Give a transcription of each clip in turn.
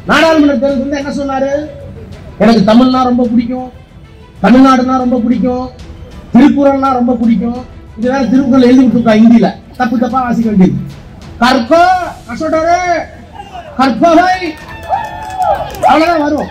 நாடாளுமன்ற தேர்தல் வந்து என்ன சொன்னாரு எனக்கு தமிழ்னா ரொம்ப பிடிக்கும் தமிழ்நாடுனா ரொம்ப பிடிக்கும் திருக்குறள்னா ரொம்ப பிடிக்கும் இது வேற திருக்குறள் எழுதி விட்டுருக்கா ஹிந்தியில தப்பு தப்பா வாசிக்க வேண்டியது கற்போ கசோட்டரே கற்பவை அவ்வளவுதான் வரும்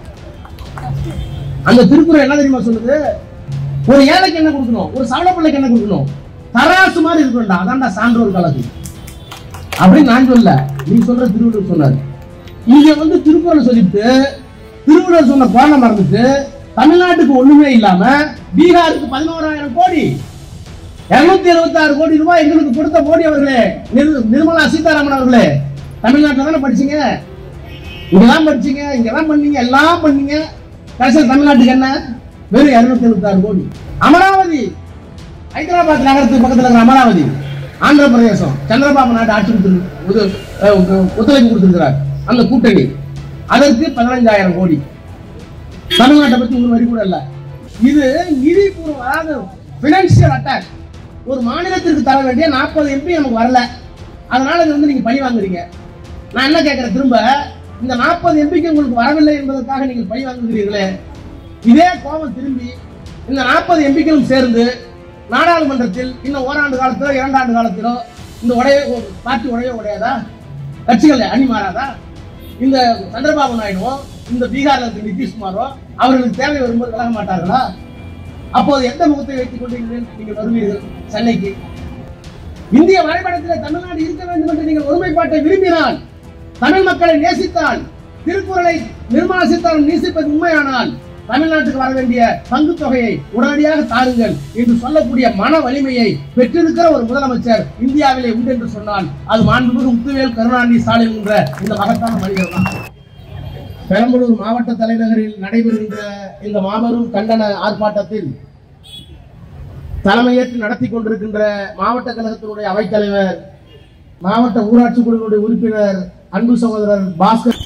அந்த திருக்குறள் என்ன தெரியுமா சொல்லுது ஒரு ஏழைக்கு என்ன கொடுக்கணும் ஒரு சவள பிள்ளைக்கு என்ன கொடுக்கணும் தராசு மாதிரி இருக்கணும்டா அதான்டா சான்றோர் கலக்கு அப்படின்னு நான் சொல்ல நீ சொல்ற திருவள்ளுவர் சொன்னாரு இங்க வந்து திருக்குறள் சொல்லிட்டு திருவள்ளுவர் சொன்ன கோண மறந்துட்டு தமிழ்நாட்டுக்கு ஒண்ணுமே இல்லாம பீகாருக்கு பதினோராயிரம் கோடி இருநூத்தி எழுபத்தி ஆறு கோடி ரூபாய் எங்களுக்கு கொடுத்த மோடி அவர்களே நிர்- நிர்மலா சீதாராமன் அவர்களே தமிழ்நாட்டில் தானே படிச்சீங்க இங்கெல்லாம் படிச்சீங்க இங்கெல்லாம் பண்ணீங்க எல்லாம் பண்ணீங்க கடைசியில் தமிழ்நாட்டுக்கு என்ன வெறும் இருநூத்தி எழுபத்தி ஆறு கோடி அமராவதி ஹைதராபாத் நகரத்துக்கு பக்கத்துல இருக்கிற அமராவதி ஆந்திர பிரதேசம் சந்திரபாபு நாடு ஆட்சி கொடுத்து உத- அஹ் உ- ஒத்துழைப்பு கொடுத்திருக்கிறார் அந்த கூட்டணி அதற்கு பதினஞ்சாயிரம் கோடி தமிழ்நாட்டை பத்தி ஒரு வரி கூட இல்ல இது நிதி பூர்வம் அதாவது பினான்சியல் அட்டாக் ஒரு மாநிலத்திற்கு தர வேண்டிய நாற்பது எம்பி நமக்கு வரல அதனால இது வந்து நீங்க பழி வாங்குறீங்க நான் என்ன கேட்கிறேன் திரும்ப இந்த நாற்பது எம்பிக்கு உங்களுக்கு வரவில்லை என்பதற்காக நீங்கள் பழி வாங்குகிறீர்களே இதே கோபம் திரும்பி இந்த நாற்பது எம்பிக்களும் சேர்ந்து நாடாளுமன்றத்தில் இன்னும் ஓராண்டு காலத்திலோ இரண்டாண்டு காலத்திலோ இந்த உடைய பார்ட்டி உடைய உடையாதா கட்சிகள் அணி மாறாதா இந்த சந்திரபாபு நாயுடுவோ இந்த பீகார்ல இருக்க நிதிஷ்குமாரோ அவர்களுக்கு தேவை வரும்போது விலக மாட்டார்களா அப்போது எந்த முகத்தை வைத்துக் கொண்டு நீங்கள் நீங்கள் வருவீர்கள் சென்னைக்கு இந்திய வரைபடத்தில் தமிழ்நாடு இருக்க வேண்டும் என்று நீங்கள் ஒருமைப்பாட்டை விரும்பினால் தமிழ் மக்களை நேசித்தால் திருக்குறளை நிர்மலா சீதாராமன் நேசிப்பது உண்மையானால் தமிழ்நாட்டுக்கு வர வேண்டிய பங்கு தொகையை உடனடியாக தாருங்கள் என்று சொல்லக்கூடிய மன வலிமையை பெற்றிருக்கிற ஒரு முதலமைச்சர் இந்தியாவிலே உண்டு என்று சொன்னால் அது மாண்புமிகு முத்துவேல் கருணாநிதி ஸ்டாலின் என்ற இந்த மகத்தான மனிதர் தான் பெரம்பலூர் மாவட்ட தலைநகரில் நடைபெறுகின்ற இந்த மாபெரும் கண்டன ஆர்ப்பாட்டத்தில் தலைமையேற்று நடத்தி கொண்டிருக்கின்ற மாவட்ட கழகத்தினுடைய அவைத்தலைவர் மாவட்ட ஊராட்சி குழுவினுடைய உறுப்பினர் அன்பு சகோதரர் பாஸ்கர்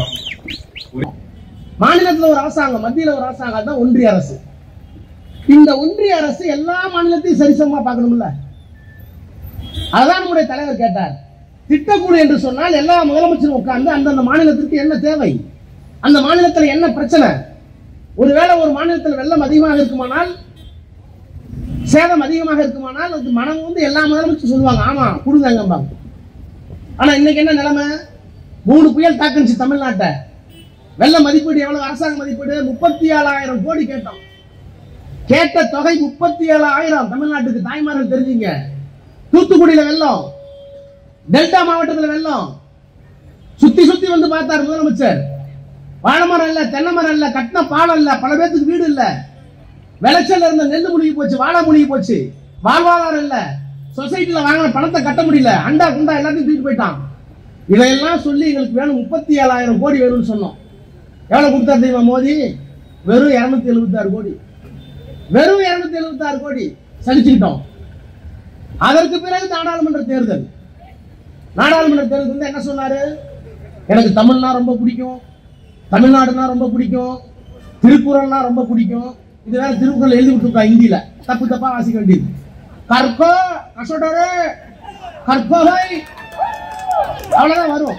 மாநிலத்தில் ஒரு அரசாங்கம் மத்தியில் ஒரு அரசாங்கம் அதுதான் ஒன்றிய அரசு இந்த ஒன்றிய அரசு எல்லா மாநிலத்தையும் சரிசமமா பார்க்கணும்ல அதான் நம்முடைய தலைவர் கேட்டார் திட்டக்குழு என்று சொன்னால் எல்லா முதலமைச்சரும் உட்கார்ந்து அந்தந்த மாநிலத்திற்கு என்ன தேவை அந்த மாநிலத்தில் என்ன பிரச்சனை ஒருவேளை ஒரு மாநிலத்தில் வெள்ளம் அதிகமாக இருக்குமானால் சேதம் அதிகமாக இருக்குமானால் அது மனம் வந்து எல்லா முதலமைச்சரும் சொல்லுவாங்க ஆமா கொடுங்கம்பாங்க ஆனா இன்னைக்கு என்ன நிலைமை மூணு புயல் தாக்குனுச்சு தமிழ்நாட்டை வெள்ள மதிப்பீடு எவ்வளவு அரசாங்க மதிப்பீடு முப்பத்தி ஏழாயிரம் கோடி கேட்டோம் கேட்ட தொகை முப்பத்தி ஏழாயிரம் தமிழ்நாட்டுக்கு தாய்மார்கள் தெரிஞ்சுங்க தூத்துக்குடியில வெள்ளம் டெல்டா மாவட்டத்துல வெள்ளம் சுத்தி சுத்தி வந்து பார்த்தார் முதலமைச்சர் வாழை மரம் இல்ல தென்னை மரம் இல்ல கட்டின பாலம் இல்ல பல பேத்துக்கு வீடு இல்ல விளைச்சல் இருந்த நெல் முழுகி போச்சு வாழை முழுகி போச்சு வாழ்வாதாரம் இல்ல சொசைட்டில வாங்கின பணத்தை கட்ட முடியல அண்டா குண்டா எல்லாத்தையும் தூக்கிட்டு போயிட்டான் இதையெல்லாம் சொல்லி எங்களுக்கு வேணும் முப்பத்தி ஏழாயிரம் கோடி வேணும்னு சொன்னோம் எவ்வளவு கொடுத்தாரு தெரியுமா மோடி வெறும் இருநூத்தி எழுபத்தாறு கோடி வெறும் இருநூத்தி எழுபத்தாறு கோடி சலிச்சுக்கிட்டோம் அதற்கு பிறகு நாடாளுமன்ற தேர்தல் நாடாளுமன்ற தேர்தல் வந்து என்ன சொன்னாரு எனக்கு தமிழ்னா ரொம்ப பிடிக்கும் தமிழ்நாடுனா ரொம்ப பிடிக்கும் திருக்குறள்னா ரொம்ப பிடிக்கும் இது வேற திருக்குறள் எழுதி விட்டுருக்கா ஹிந்தியில தப்பு தப்பா வாசிக்க வேண்டியது கற்போ கசோடரே கற்பவை அவ்வளவுதான் வரும்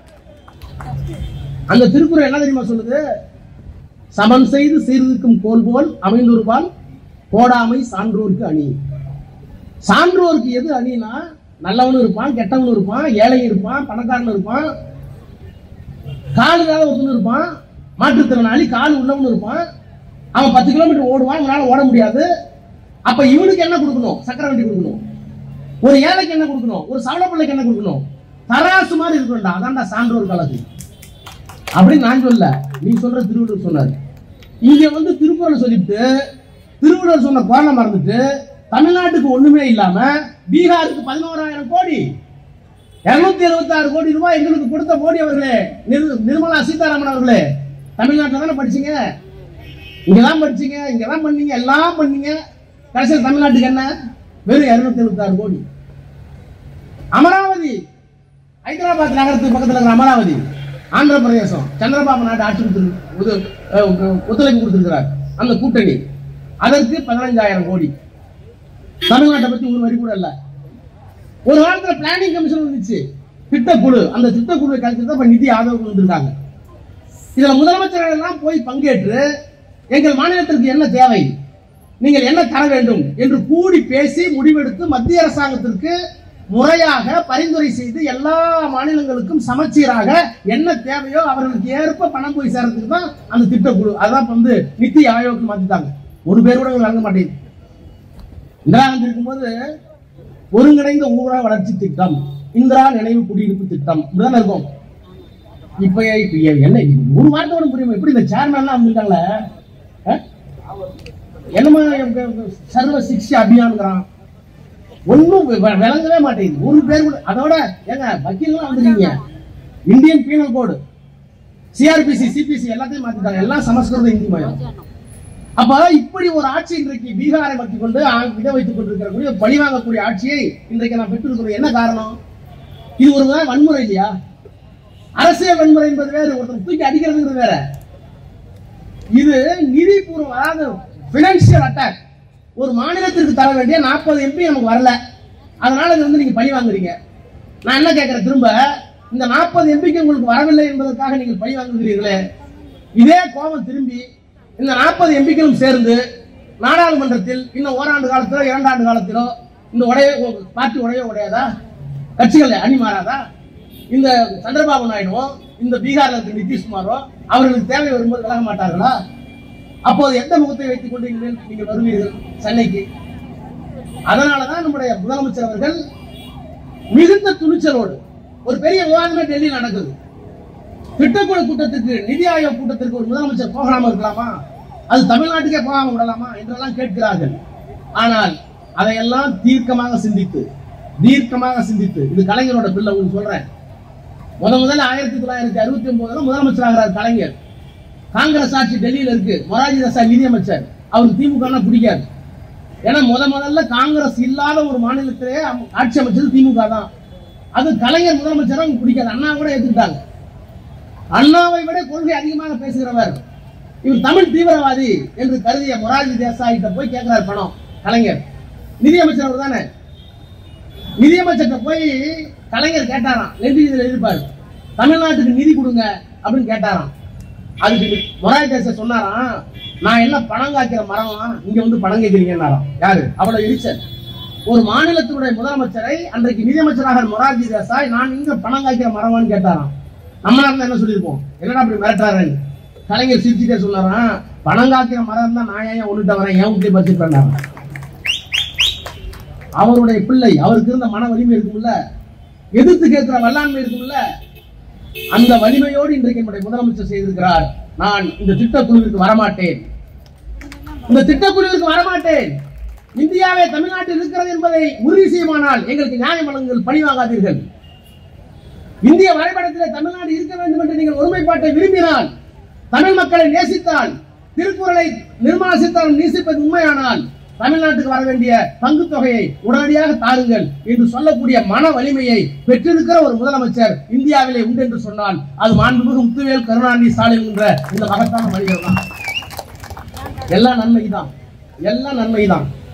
அந்த திருக்குறள் என்ன தெரியுமா சொல்லுது சமன் செய்து சீர்திருக்கும் கோல் போல் அமைந்தொருபால் கோடாமை சான்றோருக்கு அணி சான்றோருக்கு எது அணினா நல்லவனும் இருப்பான் கெட்டவனும் இருப்பான் ஏழையும் இருப்பான் பணக்காரனும் இருப்பான் கால் இல்லாத ஒருத்தனும் இருப்பான் மாற்றுத்திறனாளி கால் உள்ளவனும் இருப்பான் அவன் பத்து கிலோமீட்டர் ஓடுவான் இவனால ஓட முடியாது அப்ப இவனுக்கு என்ன கொடுக்கணும் சக்கரை வண்டி கொடுக்கணும் ஒரு ஏழைக்கு என்ன கொடுக்கணும் ஒரு சவள பிள்ளைக்கு என்ன கொடுக்கணும் தராசு மாதிரி இருக்கணும்டா அதான்டா சான்றோர் கலக்கு அப்படின்னு நான் சொல்ல நீ சொல்ற திருவள்ளுவர் சொன்னாரு இங்க வந்து திருக்குறள் சொல்லிட்டு திருவள்ளுவர் சொன்ன குரலை மறந்துட்டு தமிழ்நாட்டுக்கு ஒண்ணுமே இல்லாம பீகாருக்கு பதினோராயிரம் கோடி இருநூத்தி எழுபத்தி ஆறு கோடி ரூபாய் எங்களுக்கு கொடுத்த மோடி அவர்களே நிர்- நிர்மலா சீதாராமன் அவர்களே தமிழ்நாட்டில் தானே படிச்சீங்க இங்கெல்லாம் படிச்சீங்க இங்கெல்லாம் பண்ணீங்க எல்லாம் பண்ணீங்க கடைசியில் தமிழ்நாட்டுக்கு என்ன வெறும் இருநூத்தி எழுபத்தி ஆறு கோடி அமராவதி ஹைதராபாத் நகரத்துக்கு பக்கத்துல இருக்கிற அமராவதி ஆந்திர பிரதேசம் சந்திரபாபு நாடு ஆட்சி கொடுத்து உத- அஹ் ஒத்துழைப்பு கொடுத்திருக்கிறார் அந்த கூட்டணி அதற்கு பதினஞ்சாயிரம் கோடி தமிழ்நாட்டை பத்தி ஒரு வரி கூட இல்ல ஒரு காலத்துல பிளானிங் கமிஷன் வந்துச்சு திட்டக்குழு அந்த திட்டக்குழுவை கழிச்சு தான் இப்ப நிதி ஆதரவு வந்திருக்காங்க இதுல முதலமைச்சர்கள் எல்லாம் போய் பங்கேற்று எங்கள் மாநிலத்திற்கு என்ன தேவை நீங்கள் என்ன தர வேண்டும் என்று கூடி பேசி முடிவெடுத்து மத்திய அரசாங்கத்திற்கு முறையாக பரிந்துரை செய்து எல்லா மாநிலங்களுக்கும் சமச்சீராக என்ன தேவையோ அவர்களுக்கு ஏற்ப பணம் போய் சேர்றதுக்கு தான் அந்த திட்டக்குழு அதான் இப்ப வந்து நித்தி ஆயோக் மாத்திட்டாங்க ஒரு பேர் கூட வழங்க மாட்டேங்குது இந்திரா காந்தி இருக்கும்போது ஒருங்கிணைந்த ஊரக வளர்ச்சி திட்டம் இந்திரா நினைவு குடியிருப்பு திட்டம் இப்படிதானே இருக்கும் இப்ப இப்ப என்ன இது ஒரு வார்த்தை கூட புரியுமா எப்படி இந்த சேர்மேன்லாம் வந்திருக்காங்களே அஹ்? என்னமா எங்க சர்வ சிக்ஷா அபியான்ங்கிறான் ஒன்னும் விளங்கவே மாட்டேங்குது ஒரு பேர் கூட அதோட ஏங்க வக்கீல்லாம் வந்துருக்கீங்க Indian penal code CrPC CPC எல்லாத்தையும் மாத்திட்டாங்க எல்லாம் சமஸ்கிருத இந்தி மயம் அப்ப இப்படி ஒரு ஆட்சி இன்றைக்கு பீகாரை வைத்து கொண்டு ஆ- இதை வைத்துக் கொண்டிருக்கிற பழி வாங்கக்கூடிய ஆட்சியை இன்றைக்கு நாம் பெற்றிருக்கிறோம் என்ன காரணம் இது ஒரு விதமான வன்முறை இல்லையா அரசியல் வன்முறை என்பது வேறு ஒருத்தர் தூக்கி அடிக்கிறதுங்கிறது வேற இது நிதிபூர்வம் அதாவது பினான்சியல் அட்டாக் ஒரு மாநிலத்திற்கு தர வேண்டிய நாற்பது எம்பி நமக்கு வரல அதனால இது வந்து நீங்க பழி வாங்குறீங்க நான் என்ன கேட்கிறேன் திரும்ப இந்த நாற்பது எம்பிக்கு உங்களுக்கு வரவில்லை என்பதற்காக நீங்கள் பழி வாங்குகிறீர்களே இதே கோபம் திரும்பி இந்த நாற்பது எம்பிக்களும் சேர்ந்து நாடாளுமன்றத்தில் இன்னும் ஓராண்டு காலத்திலோ இரண்டாண்டு காலத்திலோ இந்த உடைய பார்ட்டி உடைய உடையாதா கட்சிகள் அணி மாறாதா இந்த சந்திரபாபு நாயுடுவோ இந்த பீகார்ல இருக்க நிதிஷ்குமாரோ அவர்களுக்கு தேவை வரும்போது விலக மாட்டார்களா அப்போது எந்த முகத்தை வைத்துக் கொண்டு இனிமேல் நீங்கள் வருவீர்கள் சென்னைக்கு அதனாலதான் நம்முடைய முதலமைச்சர் அவர்கள் மிகுந்த துணிச்சலோடு ஒரு பெரிய விவாதமே டெல்லியில் நடக்குது திட்டக்குழு கூட்டத்துக்கு நிதி ஆயோக் கூட்டத்திற்கு ஒரு முதலமைச்சர் போகாம இருக்கலாமா அது தமிழ்நாட்டுக்கே போகாம விடலாமா என்றெல்லாம் கேட்கிறார்கள் ஆனால் அதையெல்லாம் தீர்க்கமாக சிந்தித்து தீர்க்கமாக சிந்தித்து இது கலைஞரோட பிள்ளை உங்களுக்கு சொல்றேன் முத முதல்ல ஆயிரத்தி தொள்ளாயிரத்தி அறுபத்தி ஒன்பதுல முதலமைச்சர் ஆகிறார் கலைஞர் காங்கிரஸ் ஆட்சி டெல்லியில இருக்கு மொராஜி தேசாய் நிதியமைச்சர் அவருக்கு திமுக பிடிக்காது ஏன்னா முத முதல்ல காங்கிரஸ் இல்லாத ஒரு மாநிலத்திலே அம்- ஆட்சி அமைச்சது திமுக தான் அது கலைஞர் முதலமைச்சரும் அவங்களுக்கு பிடிக்காது அண்ணா கூட ஏத்துக்கிட்டாங்க அண்ணாவை விட கொள்கை அதிகமாக பேசுகிறவர் இவர் தமிழ் தீவிரவாதி என்று கருதிய மொராஜி தேசாய் கிட்ட போய் கேட்கிறார் பணம் கலைஞர் நிதியமைச்சர் அவர் தானே நிதியமைச்சர்கிட்ட போய் கலைஞர் கேட்டாராம் நெஞ்சு இதில் இருப்பார் தமிழ்நாட்டுக்கு நிதி கொடுங்க அப்படின்னு கேட்டாராம் அதுக்கு மொராஜி தேசாய் சொன்னாராம் நான் என்ன பணம் காய்க்கிற மரமா இங்க வந்து பணம் கேட்கிறீங்கன்னாராம் யாரு அவ்வளவு எரிச்சல் ஒரு மாநிலத்தினுடைய முதலமைச்சரை அன்றைக்கு நிதியமைச்சராக மொரார்ஜி தேசாய் நான் இங்க பணம் காய்க்கிற மரமான்னு கேட்டாராம் நம்ம இருந்தா என்ன சொல்லியிருப்போம் என்னடா அப்படி மிரட்டுறாருன்னு கலைஞர் சிரிச்சுட்டே சொன்னாராம் பணம் காய்க்கிற மரம் தான் நான் ஏன் ஒண்ணுட்ட வரேன் என் வீட்லயே பறிச்சுட்டு வந்தாங்க அவருடைய பிள்ளை அவருக்கு இருந்த மன வலிமை இருக்கும்ல எதிர்த்து கேட்கிற வல்லாண்மை இருக்கும்ல அந்த வலிமையோடு இன்றைக்கு நம்முடைய முதலமைச்சர் செய்திருக்கிறார் நான் இந்த திட்டக்குழுவிற்கு வரமாட்டேன் இந்த திட்டக்குழுவிற்கு வரமாட்டேன் இந்தியாவே தமிழ்நாட்டில் இருக்கிறது என்பதை உறுதி செய்யுமானால் எங்களுக்கு நியாயம் வழங்குங்கள் பழி வாங்காதீர்கள் இந்திய வரைபடத்திலே தமிழ்நாடு இருக்க வேண்டும் என்று நீங்கள் ஒருமைப்பாட்டை விரும்பினால் தமிழ் மக்களை நேசித்தால் திருக்குறளை நிர்மலா சீதாராமன் நேசிப்பது உண்மையானால் தமிழ்நாட்டுக்கு வர வேண்டிய பங்கு தொகையை உடனடியாக தாருங்கள் என்று சொல்லக்கூடிய மன வலிமையை பெற்றிருக்கிற ஒரு முதலமைச்சர் இந்தியாவிலே உண்டு என்று சொன்னால் அது மாண்புமிகு முத்துவேல் கருணாநிதி ஸ்டாலின் என்ற இந்த மகத்தான மனிதர் தான் எல்லாம் நன்மைதான் எல்லாம் நன்மைதான்